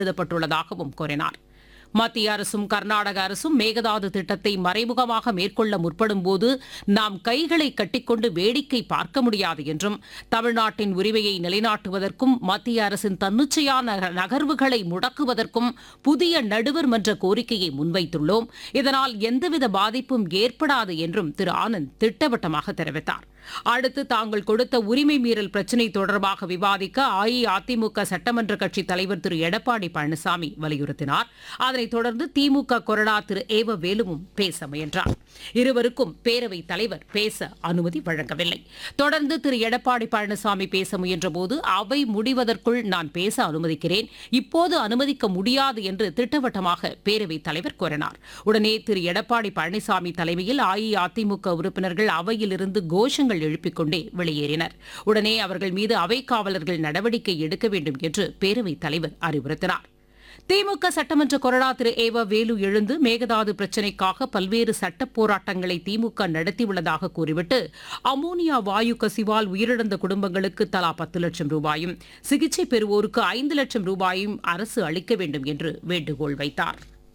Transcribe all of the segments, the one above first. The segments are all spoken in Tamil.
எழுதப்பட்டுள்ளதாகவும் கூறினார் மத்திய அரசும் கர்நாடக அரசும் மேகதாது திட்டத்தை மறைமுகமாக மேற்கொள்ள முற்படும்போது நாம் கைகளை கட்டிக்கொண்டு வேடிக்கை பார்க்க முடியாது என்றும் தமிழ்நாட்டின் உரிமையை நிலைநாட்டுவதற்கும் மத்திய அரசின் தன்னிச்சையான நகர்வுகளை முடக்குவதற்கும் புதிய நடுவர் மன்ற கோரிக்கையை முன்வைத்துள்ளோம் இதனால் எந்தவித பாதிப்பும் ஏற்படாது என்றும் திரு ஆனந்த் திட்டவட்டமாக தெரிவித்தார் அடுத்து தாங்கள் கொடுத்த உரிமை மீறல் பிரச்சினை தொடர்பாக விவாதிக்க அஇஅதிமுக சட்டமன்ற கட்சித் தலைவர் திரு எடப்பாடி பழனிசாமி வலியுறுத்தினார் அதனைத் தொடர்ந்து திமுக கொறடா திரு ஏவ வேலுவும் பேச முயன்றார் இருவருக்கும் பேரவைத் தலைவர் பேச அனுமதி வழங்கவில்லை தொடர்ந்து திரு எடப்பாடி பழனிசாமி பேச முயன்றபோது அவை முடிவதற்குள் நான் பேச அனுமதிக்கிறேன் இப்போது அனுமதிக்க முடியாது என்று திட்டவட்டமாக பேரவைத் தலைவர் கூறினார் உடனே திரு எடப்பாடி பழனிசாமி தலைமையில் அஇஅதிமுக உறுப்பினர்கள் அவையிலிருந்து கோஷங்கள் எழுப்பிக் கொண்டே வெளியேறினர் உடனே அவர்கள் மீது அவைக் காவலர்கள் நடவடிக்கை எடுக்க வேண்டும் என்று பேரவைத் தலைவர் அறிவுறுத்தினார் திமுக சட்டமன்ற கொறடா திரு ஏவ வேலு எழுந்து மேகதாது பிரச்சினைக்காக பல்வேறு சட்டப் போராட்டங்களை திமுக நடத்தியுள்ளதாக கூறிவிட்டு அமோனியா வாயு கசிவால் உயிரிழந்த குடும்பங்களுக்கு தலா பத்து லட்சம் ரூபாயும் சிகிச்சை பெறுவோருக்கு ஐந்து லட்சம் ரூபாயும் அரசு அளிக்க வேண்டும் என்று வேண்டுகோள் வைத்தார்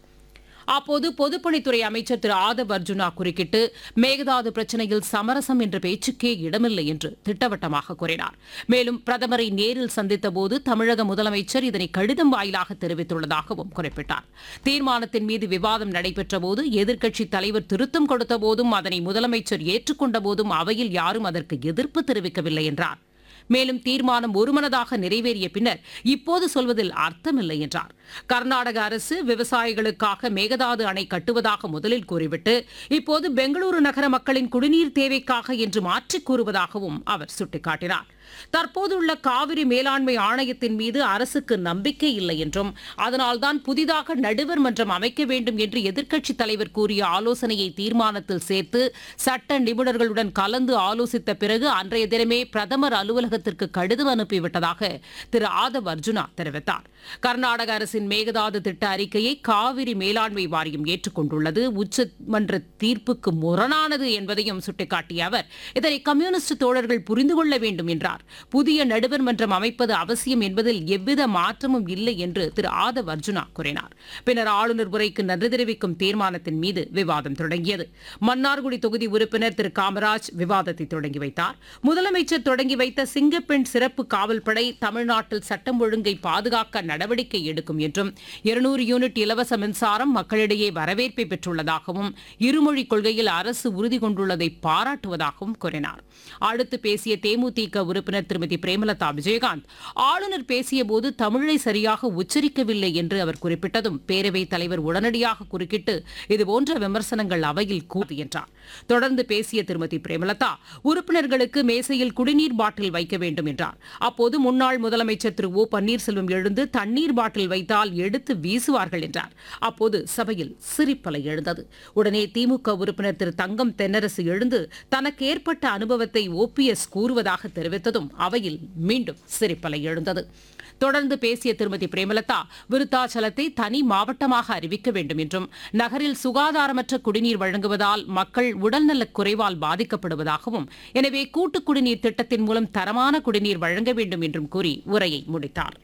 அப்போது பொதுப்பணித்துறை அமைச்சர் திரு ஆதவ் அர்ஜுனா குறுக்கிட்டு மேகதாது பிரச்சினையில் சமரசம் என்ற பேச்சுக்கே இடமில்லை என்று திட்டவட்டமாக கூறினார் மேலும் பிரதமரை நேரில் சந்தித்தபோது தமிழக முதலமைச்சர் இதனை கடிதம் வாயிலாக தெரிவித்துள்ளதாகவும் குறிப்பிட்டார் தீர்மானத்தின் மீது விவாதம் நடைபெற்றபோது எதிர்க்கட்சித் தலைவர் திருத்தம் கொடுத்த போதும் அதனை முதலமைச்சர் ஏற்றுக்கொண்ட போதும் அவையில் யாரும் அதற்கு எதிர்ப்பு தெரிவிக்கவில்லை என்றார் மேலும் தீர்மானம் ஒருமனதாக நிறைவேறிய பின்னர் இப்போது சொல்வதில் அர்த்தமில்லை என்றார் கர்நாடக அரசு விவசாயிகளுக்காக மேகதாது அணை கட்டுவதாக முதலில் கூறிவிட்டு இப்போது பெங்களூரு நகர மக்களின் குடிநீர் தேவைக்காக என்று மாற்றிக் கூறுவதாகவும் அவர் சுட்டிக்காட்டினார் தற்போதுள்ள காவிரி மேலாண்மை ஆணையத்தின் மீது அரசுக்கு நம்பிக்கை இல்லை என்றும் அதனால்தான் புதிதாக நடுவர் மன்றம் அமைக்க வேண்டும் என்று எதிர்க்கட்சித் தலைவர் கூறிய ஆலோசனையை தீர்மானத்தில் சேர்த்து சட்ட நிபுணர்களுடன் கலந்து ஆலோசித்த பிறகு அன்றைய தினமே பிரதமர் அலுவலகத்திற்கு கடிதம் அனுப்பிவிட்டதாக திரு ஆதவ் அர்ஜுனா தெரிவித்தார் கர்நாடக அரசின் மேகதாது திட்ட அறிக்கையை காவிரி மேலாண்மை வாரியம் ஏற்றுக்கொண்டுள்ளது உச்சமன்ற தீர்ப்புக்கு முரணானது என்பதையும் சுட்டிக்காட்டிய அவர் இதனை கம்யூனிஸ்ட் தோழர்கள் புரிந்து கொள்ள வேண்டும் என்றார் புதிய நடுவர் மன்றம் அமைப்பது அவசியம் என்பதில் எவ்வித மாற்றமும் இல்லை என்று திரு ஆதவ் அர்ஜுனா கூறினார் பின்னர் ஆளுநர் உரைக்கு நன்றி தெரிவிக்கும் தீர்மானத்தின் மீது விவாதம் தொடங்கியது மன்னார்குடி தொகுதி உறுப்பினர் திரு காமராஜ் விவாதத்தை தொடங்கி வைத்தார் முதலமைச்சர் தொடங்கி வைத்த சிங்கப்பெண் சிறப்பு காவல்படை தமிழ்நாட்டில் சட்டம் ஒழுங்கை பாதுகாக்க நடவடிக்கை எடுக்கும் என்றும் இருநூறு யூனிட் இலவச மின்சாரம் மக்களிடையே வரவேற்பை பெற்றுள்ளதாகவும் இருமொழி கொள்கையில் அரசு உறுதி கொண்டுள்ளதை பாராட்டுவதாகவும் கூறினார் அடுத்து பேசிய தேமுதிக உறுப்பினர் திருமதி பிரேமலதா விஜயகாந்த் ஆளுநர் பேசியபோது தமிழை சரியாக உச்சரிக்கவில்லை என்று அவர் குறிப்பிட்டதும் பேரவைத் தலைவர் உடனடியாக குறுக்கிட்டு இதுபோன்ற விமர்சனங்கள் அவையில் கூறு என்றார் தொடர்ந்து பேசிய திருமதி பிரேமலதா உறுப்பினர்களுக்கு மேசையில் குடிநீர் பாட்டில் வைக்க வேண்டும் என்றார் அப்போது முன்னாள் முதலமைச்சர் திரு ஓ பன்னீர்செல்வம் எழுந்து தண்ணீர் பாட்டில் வைத்தால் எடுத்து வீசுவார்கள் என்றார் அப்போது சபையில் சிரிப்பலை எழுந்தது உடனே திமுக உறுப்பினர் திரு தங்கம் தென்னரசு எழுந்து தனக்கு ஏற்பட்ட அனுபவத்தை ஓபிஎஸ் கூறுவதாக தெரிவித்ததும் அவையில் மீண்டும் சிரிப்பலை எழுந்தது தொடர்ந்து பேசிய திருமதி பிரேமலதா விருத்தாச்சலத்தை தனி மாவட்டமாக அறிவிக்க வேண்டும் என்றும் நகரில் சுகாதாரமற்ற குடிநீர் வழங்குவதால் மக்கள் உடல்நலக் குறைவால் பாதிக்கப்படுவதாகவும் எனவே கூட்டு குடிநீர் திட்டத்தின் மூலம் தரமான குடிநீர் வழங்க வேண்டும் என்றும் கூறி உரையை முடித்தார்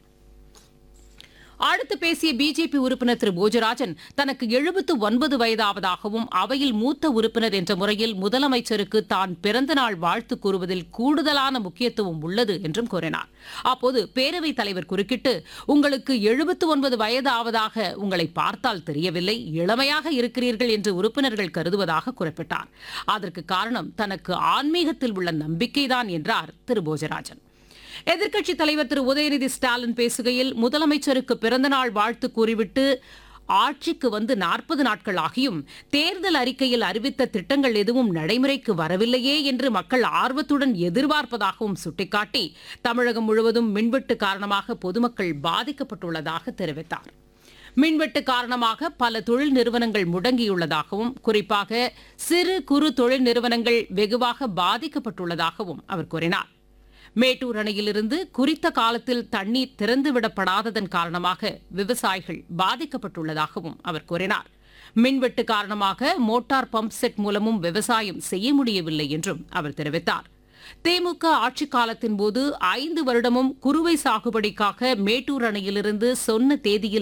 அடுத்து பேசிய பிஜேபி உறுப்பினர் திரு போஜராஜன் தனக்கு எழுபத்து ஒன்பது வயதாவதாகவும் அவையில் மூத்த உறுப்பினர் என்ற முறையில் முதலமைச்சருக்கு தான் பிறந்த நாள் வாழ்த்து கூறுவதில் கூடுதலான முக்கியத்துவம் உள்ளது என்றும் கூறினார் அப்போது பேரவைத் தலைவர் குறுக்கிட்டு உங்களுக்கு எழுபத்து ஒன்பது வயது ஆவதாக உங்களை பார்த்தால் தெரியவில்லை இளமையாக இருக்கிறீர்கள் என்று உறுப்பினர்கள் கருதுவதாக குறிப்பிட்டார் அதற்கு காரணம் தனக்கு ஆன்மீகத்தில் உள்ள நம்பிக்கைதான் என்றார் திரு போஜராஜன் எதிர்க்கட்சித் தலைவர் திரு உதயநிதி ஸ்டாலின் பேசுகையில் முதலமைச்சருக்கு பிறந்தநாள் வாழ்த்து கூறிவிட்டு ஆட்சிக்கு வந்து நாற்பது நாட்கள் ஆகியும் தேர்தல் அறிக்கையில் அறிவித்த திட்டங்கள் எதுவும் நடைமுறைக்கு வரவில்லையே என்று மக்கள் ஆர்வத்துடன் எதிர்பார்ப்பதாகவும் சுட்டிக்காட்டி தமிழகம் முழுவதும் மின்வெட்டு காரணமாக பொதுமக்கள் பாதிக்கப்பட்டுள்ளதாக தெரிவித்தார் மின்வெட்டு காரணமாக பல தொழில் நிறுவனங்கள் முடங்கியுள்ளதாகவும் குறிப்பாக சிறு குறு தொழில் நிறுவனங்கள் வெகுவாக பாதிக்கப்பட்டுள்ளதாகவும் அவர் கூறினார் மேட்டூர் அணையிலிருந்து குறித்த காலத்தில் தண்ணீர் திறந்துவிடப்படாததன் காரணமாக விவசாயிகள் பாதிக்கப்பட்டுள்ளதாகவும் அவர் கூறினார் மின்வெட்டு காரணமாக மோட்டார் பம்ப் செட் மூலமும் விவசாயம் செய்ய முடியவில்லை என்றும் அவர் தெரிவித்தார் திமுக ஆட்சிக் காலத்தின் போது ஐந்து வருடமும் குறுவை சாகுபடிக்காக மேட்டூர் அணையிலிருந்து சொன்ன தேதியில்